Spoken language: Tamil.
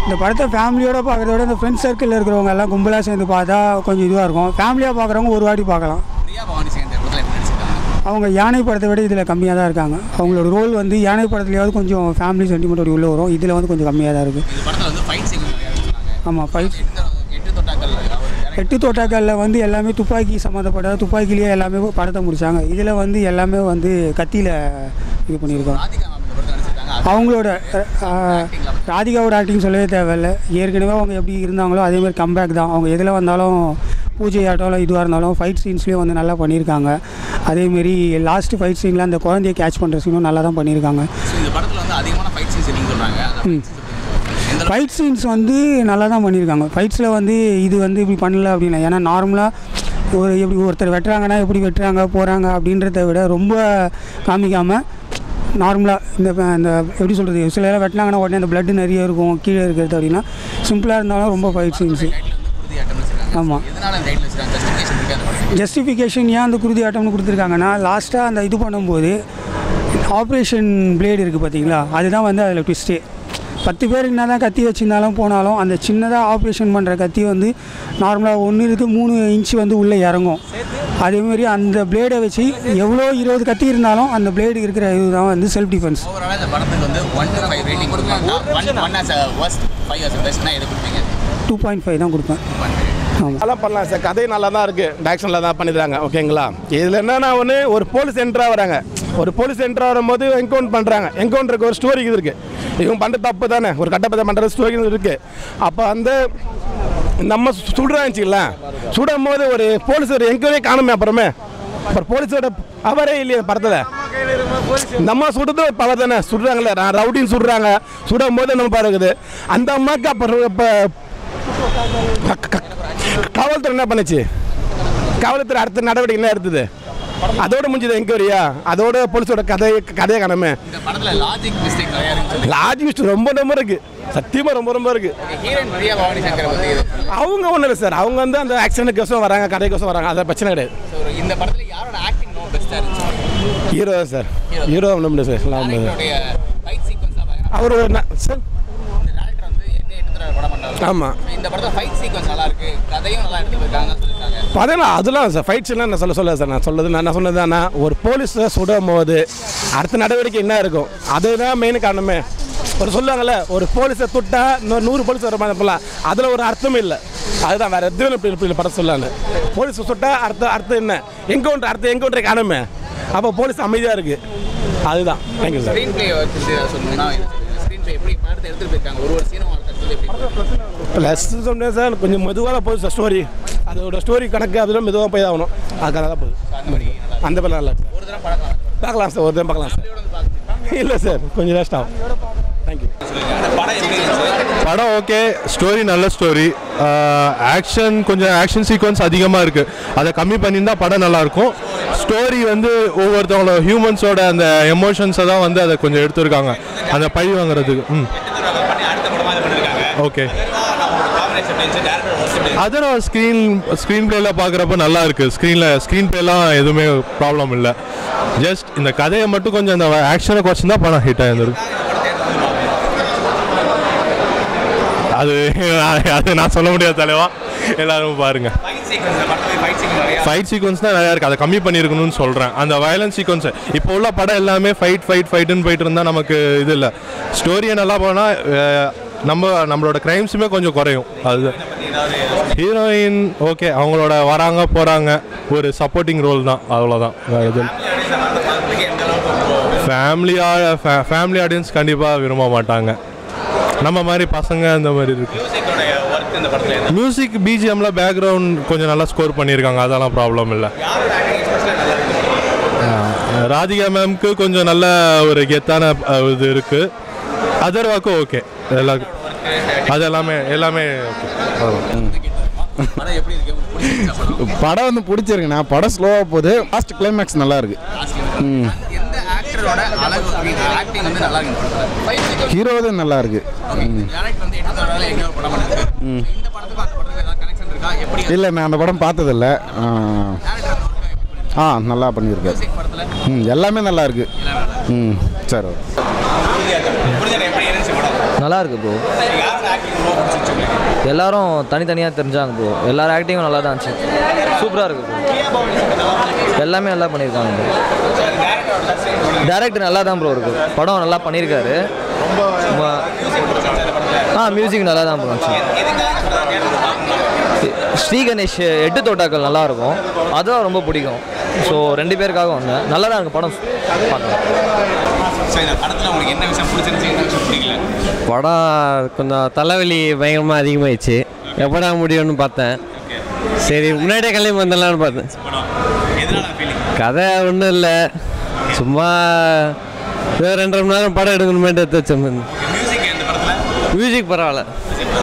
இந்த படத்தை ஃபேமிலியோட பார்க்குறத விட இந்த ஃப்ரெண்ட்ஸ் சர்க்கிளில் இருக்கிறவங்க எல்லாம் கும்பலாக சேர்ந்து பார்த்தா கொஞ்சம் இதுவாக இருக்கும் ஃபேமிலியாக பார்க்குறவங்க ஒரு வாட்டி பார்க்கலாம் பிரியா பவானி சேர்ந்த படத்தில் எப்படி நடிச்சிருக்காங்க அவங்க யானை படத்தை விட இதில் கம்மியாக தான் இருக்காங்க அவங்களோட ரோல் வந்து யானை படத்துலையாவது கொஞ்சம் ஃபேமிலி சென்டிமெண்ட் உள்ளே வரும் இதில் வந்து கொஞ்சம் கம்மியாக தான் இருக்குது இந்த படத்தில் வந்து ஃபைட் சீக்வன்ஸ் நிறையா வச்சுருக்காங்க ஆமாம் ஃபைட் எட்டு எட்டு தொட்டாக்கள் அவர் எட்டு தோட்டாக்களில் வந்து எல்லாமே துப்பாக்கி சம்மந்தப்பட்ட துப்பாக்கிலேயே எல்லாமே படத்தை முடித்தாங்க இதில் வந்து எல்லாமே வந்து கத்தியில் இது பண்ணியிருக்கோம் ராதிகா மேம் இந்த படத்தில் நடிச்சிருக்காங்க அவங்களோட அஹ், ராதிகாவோட ஆக்டிங் சொல்லவே தேவையில்லை ஏற்கனவே அவங்க எப்படி இருந்தாங்களோ அதே மாதிரி கம்பேக் தான் அவங்க எதில் வந்தாலும் பூஜை ஆட்டோவில் இதுவாக இருந்தாலும் ஃபைட் சீன்ஸ்லேயும் வந்து நல்லா பண்ணியிருக்காங்க அதேமாரி லாஸ்ட் ஃபைட் சீனில் அந்த குழந்தைய கேட்ச் பண்ணுற சீனும் நல்லா தான் பண்ணியிருக்காங்க ஸோ இந்த படத்தில் வந்து அதிகமான ஃபைட் சீன்ஸ் நீங்கள் சொல்கிறாங்க எந்த அளவுக்கு ஃபைட் சீன்ஸ் வந்து நல்லா தான் பண்ணியிருக்காங்க ஃபைட்ஸில் வந்து இது வந்து இப்படி பண்ணல அப்படின்னா ஏன்னா நார்மலாக ஒரு எப்படி ஒருத்தர் வெட்டுறாங்கன்னா எப்படி வெட்டுறாங்க போகிறாங்க அப்படின்றத விட ரொம்ப காமிக்காமல் நார்மலாக இந்த ப- இந்த எப்படி சொல்கிறது சில நேரம் வெட்டினாங்கன்னா உடனே அந்த blood நிறைய இருக்கும் கீழே இருக்கிறது அப்படின்னா சிம்பிளாக இருந்தாலும் ரொம்ப ஃபைட் சீன்ஸு டைட்டில் வந்து குருதி ஆட்டம் வச்சிருக்காங்க ஆமாம் எதனால இந்த டைட்டில் வச்சிருக்காங்க ஜஸ்டிஃபிகேஷன் இருக்கு அந்த படத்துக்கு ஜஸ்டிஃபிகேஷன் ஏன் அந்த குருதி ஆட்டம்னு கொடுத்துருக்காங்கன்னா லாஸ்ட்டாக அந்த இது பண்ணும்போது ஆப்ரேஷன் பிளேடு இருக்குது பார்த்தீங்களா அதுதான் வந்து அதில் ட்விஸ்ட்டே பத்து பேர் என்ன தான் கத்தி வச்சிருந்தாலும் போனாலும் அந்த சின்னதாக ஆப்ரேஷன் பண்ணுற கத்தி வந்து நார்மலாக ஒன்று இருக்குது மூணு இன்ச்சு வந்து உள்ளே இறங்கும் அதேமாரி அந்த பிளேடை வச்சு எவ்வளோ இருபது கத்தி இருந்தாலும் அந்த பிளேடு இருக்கிற இதுதான் வந்து செல்ஃப் டிஃபென்ஸ் ஓவராலாக இந்த படத்துக்கு வந்து ஒன் டு ஃபைவ் ரேட்டிங் கொடுக்கலாம் one one as a worst five as a பெஸ்ட்னா எது கொடுப்பீங்க டூ பாயிண்ட் ஃபைவ் தான் கொடுப்பேன் ஆமாம் நல்லா பண்ணலாம் சார் கதை நல்லா தான் இருக்குது டேரக்ஷனில் தான் பண்ணிடுறாங்க ஓகேங்களா இதில் என்னன்னா ஒன்று ஒரு போலீஸ் என்ட்ராக வராங்க ஒரு போலீஸ் என்ட்ராக வரும்போது என்கவுண்ட் பண்ணுறாங்க என்கவுண்டருக்கு ஒரு ஸ்டோரி இது இருக்குது இவங்க பண்ணுற தப்பு தானே ஒரு கட்டப்பதை பண்ணுற ஸ்டோரி இருக்குது அப்போ வந்து நம்ம சுடுறாச்சுங்களா சுடும் போது ஒரு போலீஸ் ஒரு என்கொயரி காணுமே அப்புறமே அப்புறம் போலீஸோட அவரே இல்லையா படத்தில் நம்ம சுடுறது ஒரு பவர் தானே சுடுறாங்களே ர- ரவுடின்னு சுடுறாங்க சுடும் போது நம்ம பாருக்குது அந்த அம்மாவுக்கு அப்புறம் இப்போ க- க- காவல்துறை என்ன பண்ணுச்சு காவல்துறை அடுத்த நடவடிக்கை என்ன எடுத்தது அதோட முடிஞ்சது என்கொயரியா அதோட போலீஸோட கதை கதையை காணாம இந்த படத்தில் லாஜிக் மிஸ்டேக் நிறையா இருக்குன்னு சொல்லி லாஜிக் ரொம்ப ரொம்ப இருக்கு சத்தியமா ரொம்ப ரொம்ப இருக்கு ஹீரோயின் பிரியா பவானி சங்கரை பற்றி இது அவங்க ஒன்றும் இல்லை சார் அவங்க வந்து அந்த ஆக்சிடென்ட்கோசம் வராங்க கதைக்கோசம் வராங்க அது பிரச்சனை கிடையாது ஸோ இந்த படத்தில் யாரோட ஆக்டிங் ரொம்ப பெஸ்ட்டாக இருந்துச்சு ஹீரோ தான் சார் ஹீரோ ஒன்றும் இல்லை சார் எல்லாம் ஒண்ணும் இல்ல. டேரக்டருடைய ஃபைட் சீக்வன்ஸாக பார்த்தீங்கன்னா அவர் ஒரு ந- சார் இந்த டேரக்டர் வந்து என்ன என்ன படம் பண்ணாரு ஆமாம் இந்த படத்தில் ஃபைட் சீக்வன்ஸ் நல்லா இருக்கு கதையும் நல்லா எடுத்து போயிருக்காங்க சொல்லியிருக்காங்க அதெல்லாம் அதெல்லாம் சார் ஃபைட்ஸ்லாம் நான் சொல்ல சொல்ல சார் நான் சொல்லது நான் என்ன சொன்னது தானே ஒரு போலீஸை சுடும் போது அடுத்த நடவடிக்கை என்ன இருக்கும் அதுதான் மெயின் காரணமே ஒரு சொல்லுவாங்கல்ல ஒரு போலீஸை துட்டா இன்னொரு நூறு போலீஸ் வர மாதிரி போகலாம் அதில் ஒரு அர்த்தம் இல்லை அதுதான் வேறு எதுவும் இப்படி இப்படி படம் சொல்லான்னு போலீஸ் சுட்டா அடுத்த அர்த்தம் என்ன என்கவுண்டர் அடுத்த என்கவுண்டரை காணுமே அப்போ போலீஸ் அமைதியாக இருக்குது அதுதான் தேங்க்யூ சார் ஸ்க்ரீன் பிளே பற்றி சொல்லணும்னா ஸ்க்ரீன் பிளே எப்படி படத்தை எடுத்துட்டு போயிருக்காங்க ஒரு ஒரு சீனும் அடுத்தது எப்படி ப்ளஸ் சொன்னேன் சார் கொஞ்சம் மெதுவாக தான் போகுது சார் ஸ்டோரி அதோட ஸ்டோரி கணக்கு அதெல்லாம் மெதுவாக போய் ஆகணும் அதுக்காக தான் போகுது அந்த மாதிரி நல்லா அந்த பேர் நல்லா இருக்கு ஒரு தடவை படம் பார்க்கலாம் சார் ஒரு டைம் பார்க்கலாம் சார் வந்து பார்க்கணும் இல்லை சார் கொஞ்சம் வேஸ்ட் ஆகும் தேங்க்யூ படம் எப்படி இருந்துச்சு படம் ஓகே ஸ்டோரி நல்ல ஸ்டோரி ஆக்ஷன் கொஞ்சம் ஆக்ஷன் சீக்வன்ஸ் அதிகமாக இருக்குது அதை கம்மி பண்ணியிருந்தா படம் நல்லாயிருக்கும் ஸ்டோரி வந்து ஒவ்வொருத்தவங்களோட ஹியூமன்ஸோட அந்த எமோஷன்ஸை தான் வந்து அதை கொஞ்சம் எடுத்துருக்காங்க அந்த பழி வாங்குறதுக்கு ம் ஓகே அதர் ஸ்க்ரீன் ஸ்க்ரீன் பிளேல பார்க்குறப்ப நல்லா இருக்குது ஸ்க்ரீனில் ஸ்க்ரீன் பிளேலாம் எதுவுமே ப்ராப்ளம் இல்லை ஜஸ்ட் இந்த கதையை மட்டும் கொஞ்சம் அந்த ஆக்ஷனை குறைச்சிருந்தா படம் ஹிட் ஆயிருந்திருக்கும் அது அது நான் சொல்ல முடியாது தலைவா எல்லாரும் பாருங்க ஃபைட் சீக்வன்ஸ் படத்தில் ஃபைட் சீக்வன்ஸ் நிறையா ஃபைட் சீக்வன்ஸ் தான் நிறையா இருக்குது அதை கம்மி பண்ணியிருக்கணும்னு சொல்கிறேன் அந்த வயலன்ஸ் சீக்வன்ஸ் இப்போ உள்ள படம் எல்லாமே ஃபைட் ஃபைட் ஃபைட்டுன்னு போயிட்டு இருந்தால் நமக்கு இது இல்லை ஸ்டோரியை நல்லா போனால் நம்ம நம்மளோட க்ரைம்ஸுமே கொஞ்சம் குறையும் அது ஹீரோயின் ஓகே அவங்களோட வராங்க போகிறாங்க ஒரு சப்போர்ட்டிங் ரோல் தான் அவ்வளோதான் வேறு எதுவும் ஃபேமிலியா ஃபேமிலி ஆடியன்ஸ் கண்டிப்பாக விரும்ப மாட்டாங்க நம்ம மாதிரி பசங்க அந்த மாதிரி இருக்கு மியூசிக்கோடைய ஒர்க் இந்த படத்தில் மியூசிக் பிஜிஎம்ல பேக்ரவுண்ட் கொஞ்சம் நல்லா ஸ்கோர் பண்ணியிருக்காங்க அதெல்லாம் ப்ராப்ளம் இல்லை ராதிகா மேம்க்கு கொஞ்சம் நல்ல ஒரு கெத்தான அஹ், இது இருக்கு அதர்வாக்கும் ஓகே எல்லாருக்கும் அது எல்லாமே எல்லாமே okay. படம் எப்படி இருக்கு உங்களுக்கு பிடிச்சிருச்சா படம் படம் வந்து பிடிச்சிருக்குண்ணா படம் ஸ்லோவாக போகுது லாஸ்ட் கிளைமேக்ஸ் நல்லா இருக்கு எந்த ஆக்டரோட அழகு ஆக்டிங் வந்து நல்லா இருக்கு இந்த படத்தில் ஃபைட் சீக்வன்ஸ் ஹீரோ தான் நல்லா இருக்கு டேரக்டர் வந்து எட்டு தடவை எங்கேயோ படம் பண்ணிருக்கு இந்த படத்துக்கும் அந்த படத்துக்கும் ஏதாவது கனெக்ஷன் இருக்கா எப்படி இல்லை நான் அந்த படம் பார்த்ததில்ல ஆ, ஆ நல்லா பண்ணியிருக்காரு மியூசிக் படத்தில் ம் எல்லாமே நல்லா இருக்கு ம் சரி ஓகே புரிஞ்சுக்கிறேன் எப்படி இருந்துச்சு இருந்துச்சு படம் நல்லா இருக்கு ப்ரோ யாரோட ஆக்டிங் ரொம்ப பிடிச்சிருச்சு உங்களுக்கு எல்லாரும் தனித்தனியாக தெரிஞ்சாங்க ப்ரோ எல்லாரும் ஆக்டிங்கும் நல்லா தான் இருந்துச்சு சூப்பராக இருக்கு ப்ரோ எல்லாமே நல்லா பண்ணியிருக்காங்க ப்ரோ டேரக்டர் நல்லா தான் ப்ரோ இருக்கு படம் நல்லா பண்ணியிருக்காரு ரொம்ப ஆ மியூசிக் நல்லா தான் ப்ரோ இருந்துச்சு ஸ்ரீ கணேஷ் எட்டு தோட்டாக்கள் நல்லா இருக்கும் அதுவும் ரொம்ப பிடிக்கும் ஸோ ரெண்டு பேருக்காக வந்தேன் நல்லா தான் இருக்கு படம் பார்க்கலாம் ஸோ இந்த படத்தில் உங்களுக்கு என்ன விஷயம் பிடிச்சிருந்துச்சு என்ன விஷயம் பிடிக்கல படம் கொஞ்சம் தலைவலி பயங்கரமாக அதிகமாகிடுச்சு எப்படா முடியும்னு பார்த்தேன் சரி முன்னாடியே கிளம்பி வந்துடலான்னு பார்த்தேன் படம் எதனால ஃபீலிங் கதை ஒன்றும் இல்லை சும்மா ஏதோ ரெண்டரை மணி நேரம் படம் எடுக்கணுமேட்டு எடுத்து வச்சேன் மியூசிக் இந்த படத்தில் மியூசிக் பரவாயில்ல